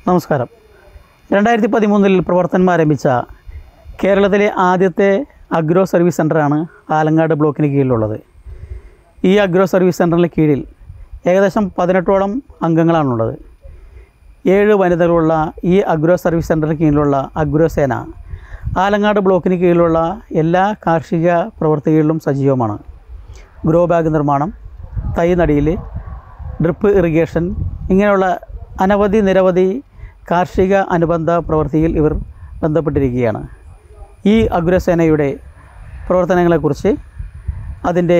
നമസ്കാരം രണ്ടായിരത്തി പതിമൂന്നിൽ പ്രവർത്തനം ആരംഭിച്ച കേരളത്തിലെ ആദ്യത്തെ അഗ്രോ സർവീസ് സെൻ്ററാണ് ആലങ്ങാട് ബ്ലോക്കിന് കീഴിലുള്ളത് ഈ അഗ്രോ സർവീസ് സെൻ്ററിന് കീഴിൽ ഏകദേശം പതിനെട്ടോളം അംഗങ്ങളാണുള്ളത് ഏഴ് വനിതകളുള്ള ഈ അഗ്രോ സർവീസ് സെൻ്ററിന് കീഴിലുള്ള അഗ്രോ സേന ആലങ്ങാട് ബ്ലോക്കിന് കീഴിലുള്ള എല്ലാ കാർഷിക പ്രവൃത്തികളിലും സജീവമാണ് ഗ്രോ ബാഗ് നിർമ്മാണം തൈ നടീൽ ഡ്രിപ്പ് ഇറിഗേഷൻ ഇങ്ങനെയുള്ള അനവധി നിരവധി കാർഷിക അനുബന്ധ പ്രവൃത്തിയിൽ ഇവർ ബന്ധപ്പെട്ടിരിക്കുകയാണ് ഈ അഗ്രസേനയുടെ പ്രവർത്തനങ്ങളെക്കുറിച്ച് അതിൻ്റെ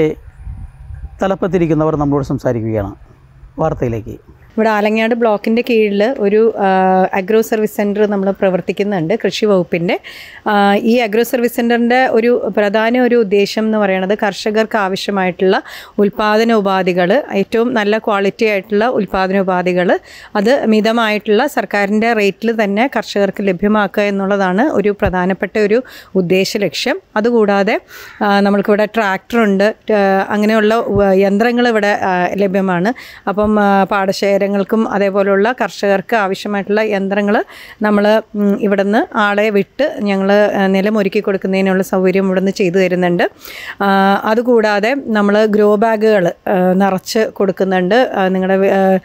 തലപ്പത്തിരിക്കുന്നവർ നമ്മളോട് സംസാരിക്കുകയാണ് വാർത്തയിലേക്ക് ഇവിടെ ആലങ്ങാട് ബ്ലോക്കിൻ്റെ കീഴിൽ ഒരു ആ, അഗ്രോ സർവീസ് സെൻറ്റർ നമ്മൾ പ്രവർത്തിക്കുന്നുണ്ട് കൃഷി വകുപ്പിൻ്റെ ആ, ഈ അഗ്രോ സർവീസ് സെൻറ്ററിൻ്റെ ഒരു പ്രധാന ഒരു ഉദ്ദേശം എന്ന് പറയുന്നത് കർഷകർക്ക് ആവശ്യമായിട്ടുള്ള ഉൽപ്പാദന ഉപാധികൾ ഏറ്റവും നല്ല ക്വാളിറ്റി ആയിട്ടുള്ള ഉൽപ്പാദന ഉപാധികൾ അത് മിതമായിട്ടുള്ള സർക്കാരിൻ്റെ റേറ്റിൽ തന്നെ കർഷകർക്ക് ലഭ്യമാക്കുക എന്നുള്ളതാണ് ഒരു പ്രധാനപ്പെട്ട ഒരു ഉദ്ദേശ ലക്ഷ്യം അതുകൂടാതെ ആ, നമ്മൾക്കിവിടെ ട്രാക്ടറുണ്ട് അങ്ങനെയുള്ള യന്ത്രങ്ങൾ ഇവിടെ ആ, ലഭ്യമാണ് അപ്പം ആ, പാടശേഖരങ്ങൾക്കും അതേപോലുള്ള കർഷകർക്ക് ആവശ്യമായിട്ടുള്ള യന്ത്രങ്ങൾ നമ്മൾ ഇവിടുന്ന് ആളെ വിട്ട് ഞങ്ങൾ നിലമൊരുക്കി കൊടുക്കുന്നതിനുള്ള സൗകര്യം ഇവിടുന്ന് ചെയ്തു തരുന്നുണ്ട് ആ, അതുകൂടാതെ നമ്മൾ ഗ്രോ ബാഗുകൾ നിറച്ച് കൊടുക്കുന്നുണ്ട് നിങ്ങളുടെ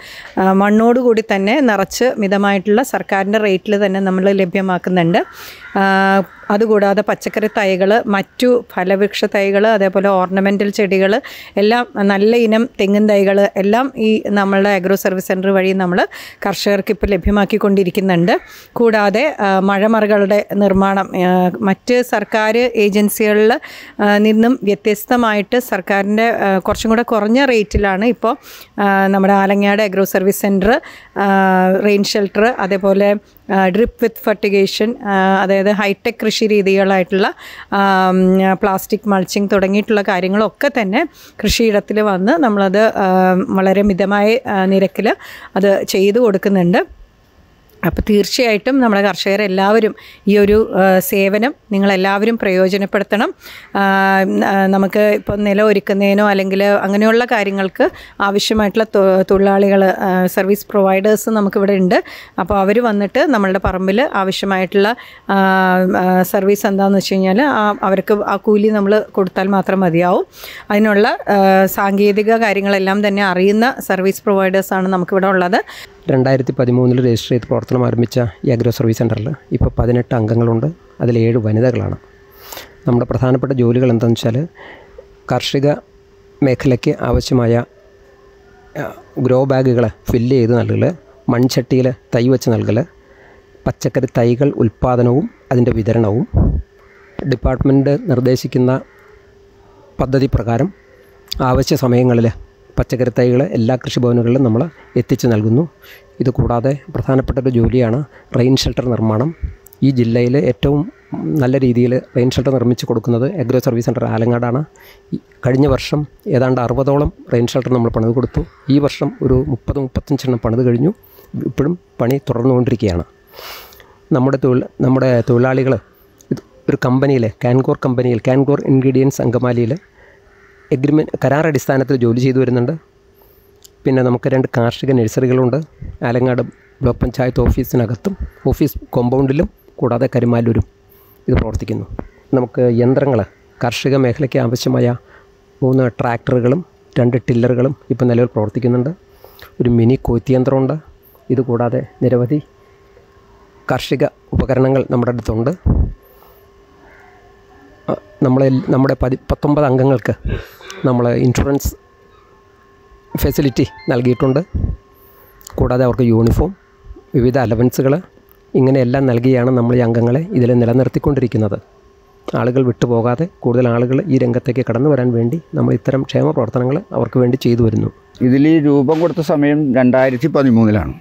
മണ്ണോട് കൂടി തന്നെ നിറച്ച് മിതമായിട്ടുള്ള സർക്കാരിൻ്റെ റേറ്റിൽ തന്നെ നമ്മൾ ലഭ്യമാക്കുന്നുണ്ട് ആ, അതുകൂടാതെ പച്ചക്കറി തൈകൾ മറ്റു ഫലവൃക്ഷ തൈകൾ അതേപോലെ ഓർണമെൻ്റൽ ചെടികൾ എല്ലാം നല്ല ഇനം തെങ്ങിൻ തൈകൾ എല്ലാം ഈ നമ്മളുടെ അഗ്രോ സർവീസ് സെൻറ്റർ വഴി നമ്മൾ കർഷകർക്ക് ഇപ്പോൾ ലഭ്യമാക്കിക്കൊണ്ടിരിക്കുന്നുണ്ട് കൂടാതെ ആ, മഴമറകളുടെ നിർമ്മാണം ആ, മറ്റ് സർക്കാർ ഏജൻസികളിൽ ആ, നിന്നും വ്യത്യസ്തമായിട്ട് സർക്കാരിൻ്റെ ആ, കുറച്ചും കൂടെ കുറഞ്ഞ റേറ്റിലാണ് ഇപ്പോൾ ആ, നമ്മുടെ Alangad agro service centre rain shelter അതേപോലെ ഡ്രിപ്പ് വിത്ത് ഫർട്ടിഗേഷൻ അതായത് ഹൈടെക് കൃഷി രീതികളായിട്ടുള്ള ആം, പ്ലാസ്റ്റിക് മൾച്ചിങ് തുടങ്ങിയിട്ടുള്ള കാര്യങ്ങളൊക്കെ തന്നെ കൃഷിയിടത്തിൽ വന്ന് നമ്മളത് ആം, വളരെ മിതമായ നിരക്കിൽ അത് ചെയ്തു കൊടുക്കുന്നുണ്ട് അപ്പോൾ തീർച്ചയായിട്ടും നമ്മുടെ കർഷകരെല്ലാവരും ഈ ഒരു ആ, സേവനം നിങ്ങളെല്ലാവരും പ്രയോജനപ്പെടുത്തണം ആ, ആ, നമുക്ക് ഇപ്പോൾ നിലം ഒരുക്കുന്നതിനോ അല്ലെങ്കിൽ അങ്ങനെയുള്ള കാര്യങ്ങൾക്ക് ആവശ്യമായിട്ടുള്ള തൊ- തൊഴിലാളികൾ ആ, സർവീസ് പ്രൊവൈഡേഴ്സ് നമുക്കിവിടെ ഉണ്ട് അപ്പോൾ അവർ വന്നിട്ട് നമ്മളുടെ പറമ്പിൽ ആവശ്യമായിട്ടുള്ള ആ, ആ, സർവീസ് എന്താണെന്ന് വെച്ച് കഴിഞ്ഞാൽ ആ അവർക്ക് ആ കൂലി നമ്മൾ കൊടുത്താൽ മാത്രം മതിയാവും അതിനുള്ള ആ, സാങ്കേതിക കാര്യങ്ങളെല്ലാം തന്നെ അറിയുന്ന സർവീസ് പ്രൊവൈഡേഴ്സാണ് നമുക്കിവിടെ ഉള്ളത് രണ്ടായിരത്തി പതിമൂന്നിൽ രജിസ്റ്റർ ചെയ്ത് പ്രവർത്തനം ആരംഭിച്ച ഈ അഗ്രോ സർവീസ് സെൻറ്ററിൽ ഇപ്പോൾ പതിനെട്ട് അംഗങ്ങളുണ്ട് അതിൽ ഏഴ് വനിതകളാണ് നമ്മുടെ പ്രധാനപ്പെട്ട ജോലികൾ എന്താണെന്ന് വെച്ചാൽ കാർഷിക മേഖലയ്ക്ക് ആവശ്യമായ ആ, ഗ്രോ ബാഗുകൾ ഫില്ല് ചെയ്ത് നൽകൽ മൺചട്ടിയിൽ തൈ വെച്ച് നൽകൽ പച്ചക്കറി തൈകൾ ഉൽപ്പാദനവും അതിൻ്റെ വിതരണവും ഡിപ്പാർട്ട്മെൻറ്റ് നിർദ്ദേശിക്കുന്ന പദ്ധതി പ്രകാരം ആവശ്യ സമയങ്ങളിൽ പച്ചക്കറി തൈകൾ എല്ലാ കൃഷിഭവനുകളിലും നമ്മൾ എത്തിച്ചു നൽകുന്നു ഇത് കൂടാതെ പ്രധാനപ്പെട്ട ഒരു ജോലിയാണ് റെയിൻ ഷെൽട്ടർ നിർമ്മാണം ഈ ജില്ലയിൽ ഏറ്റവും നല്ല രീതിയിൽ റെയിൻ ഷെൽട്ടർ നിർമ്മിച്ച് കൊടുക്കുന്നത് അഗ്രോ സർവീസ് സെൻറ്റർ ആലങ്ങാടാണ് ഈ കഴിഞ്ഞ വർഷം ഏതാണ്ട് അറുപതോളം റെയിൻ ഷെൽട്ടർ നമ്മൾ പണിത് കൊടുത്തു ഈ വർഷം ഒരു മുപ്പത് മുപ്പത്തഞ്ചെണ്ണം പണിത് കഴിഞ്ഞു ഇപ്പോഴും പണി തുടർന്നുകൊണ്ടിരിക്കുകയാണ് നമ്മുടെ തൊഴിൽ നമ്മുടെ തൊഴിലാളികൾ ഇത് ഒരു കമ്പനിയിൽ കാൻകോർ കമ്പനിയിൽ കാൻകോർ ഇൻഗ്രീഡിയൻസ് അങ്കമാലിയിൽ എഗ്രിമെൻറ്റ് കരാർ അടിസ്ഥാനത്തിൽ ജോലി ചെയ്തു വരുന്നുണ്ട് പിന്നെ നമുക്ക് രണ്ട് കാർഷിക നഴ്സറികളുണ്ട് ആലങ്ങാട് ബ്ലോക്ക് പഞ്ചായത്ത് ഓഫീസിനകത്തും ഓഫീസ് കോമ്പൗണ്ടിലും കൂടാതെ കരുമാലൂരും ഇത് പ്രവർത്തിക്കുന്നു നമുക്ക് യന്ത്രങ്ങൾ കാർഷിക മേഖലയ്ക്ക് ആവശ്യമായ മൂന്ന് ട്രാക്ടറുകളും രണ്ട് ടില്ലറുകളും ഇപ്പോൾ നിലവിൽ പ്രവർത്തിക്കുന്നുണ്ട് ഒരു മിനി കൊയ്ത്ത് യന്ത്രമുണ്ട് ഇത് കൂടാതെ നിരവധി കാർഷിക ഉപകരണങ്ങൾ നമ്മുടെ അടുത്തുണ്ട് ആ, നമ്മളെ നമ്മുടെ പതി പത്തൊമ്പത് അംഗങ്ങൾക്ക് നമ്മൾ ഇൻഷുറൻസ് ഫെസിലിറ്റി നൽകിയിട്ടുണ്ട് കൂടാതെ അവർക്ക് യൂണിഫോം വിവിധ അലവൻസുകൾ ഇങ്ങനെയെല്ലാം നൽകിയാണ് നമ്മൾ ഈ അംഗങ്ങളെ ഇതിൽ നിലനിർത്തിക്കൊണ്ടിരിക്കുന്നത് ആളുകൾ വിട്ടുപോകാതെ കൂടുതൽ ആളുകൾ ഈ രംഗത്തേക്ക് കടന്നു വരാൻ വേണ്ടി നമ്മൾ ഇത്തരം ക്ഷേമ പ്രവർത്തനങ്ങൾ അവർക്ക് വേണ്ടി ചെയ്തു വരുന്നു ഇതിൽ രൂപം കൊടുത്ത സമയം രണ്ടായിരത്തി പതിമൂന്നിലാണ്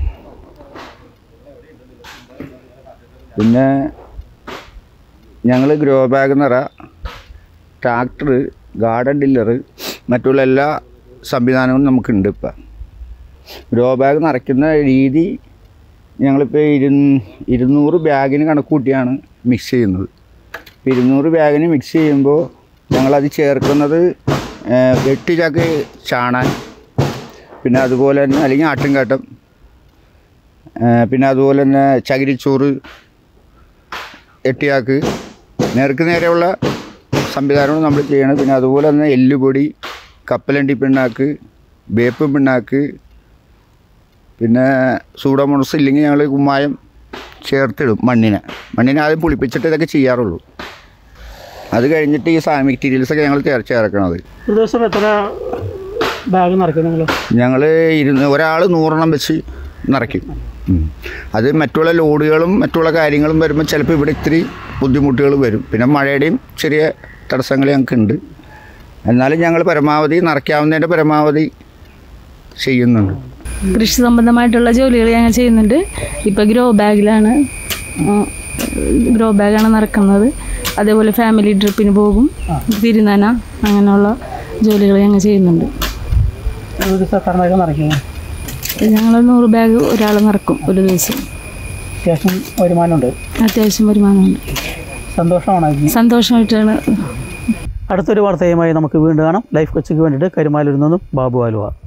പിന്നെ ഞങ്ങൾ ഗ്രോ ബാഗ് നിറ ട്രാക്ടർ ഗാർഡൻ ഡില്ലർ മറ്റുള്ള എല്ലാ സംവിധാനവും നമുക്കുണ്ട് ഇപ്പം ഗ്രോ ബാഗ് നിറയ്ക്കുന്ന രീതി ഞങ്ങളിപ്പോൾ ഇരു ഇരുന്നൂറ് ബാഗിന് കണക്ക് കൂട്ടിയാണ് മിക്സ് ചെയ്യുന്നത് ഇപ്പം ഇരുന്നൂറ് ബാഗിന് മിക്സ് ചെയ്യുമ്പോൾ ഞങ്ങളത് ചേർക്കുന്നത് ഏഹ്, എട്ട് ചാക്ക് ചാണാൻ പിന്നെ അതുപോലെ തന്നെ അല്ലെങ്കിൽ ആട്ടുംകാട്ടം ആ, പിന്നെ അതുപോലെ തന്നെ ചകിരിച്ചോറ് എട്ടിയാക്ക് നേർക്ക് നേരെയുള്ള സംവിധാനമാണ് നമ്മൾ ചെയ്യണത് പിന്നെ അതുപോലെ തന്നെ എല്ലുപൊടി കപ്പലണ്ടി പിണ്ണാക്ക് വേപ്പ് പിണ്ണാക്ക് പിന്നെ സൂഡോമോണസ് ഇല്ലെങ്കിൽ ഞങ്ങൾ കുമ്മായം ചേർത്തിടും മണ്ണിനെ മണ്ണിനെ ആദ്യം പുളിപ്പിച്ചിട്ട് ഇതൊക്കെ ചെയ്യാറുള്ളൂ അത് കഴിഞ്ഞിട്ട് ഈ സാ മെറ്റീരിയൽസൊക്കെ ഞങ്ങൾ ചേർ ചേർക്കണത് ഒരു ദിവസം എത്ര ബാഗ് നിറയ്ക്കും നിങ്ങൾ ഞങ്ങൾ ഇരുന്ന് ഒരാൾ നൂറെണ്ണം വെച്ച് നിറയ്ക്കും ഉം. അത് മറ്റുള്ള ലോഡുകളും മറ്റുള്ള കാര്യങ്ങളും വരുമ്പോൾ ചിലപ്പോൾ ഇവിടെ ഇത്തിരി ബുദ്ധിമുട്ടുകൾ വരും പിന്നെ മഴയുടെയും ചെറിയ തടസ്സങ്ങൾ ഞങ്ങൾക്കുണ്ട് എന്നാലും ഞങ്ങൾ പരമാവധി നിറയ്ക്കാവുന്നതിൻ്റെ പരമാവധി ചെയ്യുന്നുണ്ട് കൃഷി സംബന്ധമായിട്ടുള്ള ജോലികൾ ഞങ്ങൾ ചെയ്യുന്നുണ്ട് ഇപ്പോൾ ഗ്രോ ബാഗിലാണ് ഗ്രോ ബാഗാണ് നടക്കുന്നത് അതേപോലെ ഫാമിലി ട്രിപ്പിന് പോകും തിരുനന അങ്ങനെയുള്ള ജോലികൾ ഞങ്ങൾ ചെയ്യുന്നുണ്ട് ഒരു ദിവസം എത്ര ബാഗ് നിറയ്ക്കും ഞങ്ങൾ നൂറ് ബാഗ് ഒരാൾ നിറക്കും ഒരു ദിവസം അത്യാവശ്യം വരുമാനമുണ്ട് അത്യാവശ്യം വരുമാനമുണ്ട് സന്തോഷമാണ് ഇതിന്. സന്തോഷമായിട്ടാണ് അടുത്തൊരു വാർത്തയുമായി നമുക്ക് വീണ്ടും കാണാം ലൈഫ് കൊച്ചിക്ക് വേണ്ടിയിട്ട് കരുമാലൂരിൽ നിന്നും ബാബു ആലുവ